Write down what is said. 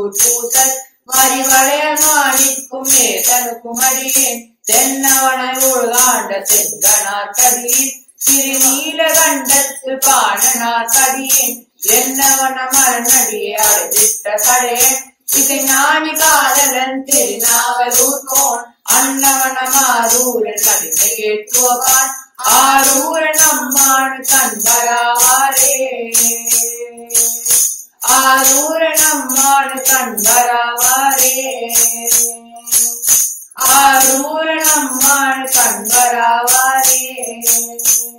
ஊர் பூசல் மறிவளைய மாணிக்கும் மேதனுக்கும் அடியேன் தென்னவன உள்காண்ட செங்கனார் கடியேன் திருநீல கண்டத்து பாணனார் கடியேன் என்னவன மரணடியே அழைத்திட்ட கடையன் இசை ஞானி காதலன் திருநாவலூர் கோன் அன்னவன மாரூரன் மதிமை கேட்டுவபான் ஆரூரன் அம்மான் கண்பராவாரே ஆரூரன் அம்மான் கண்பராவாரே ஆரூரன் அம்மான் கண்பராவாரே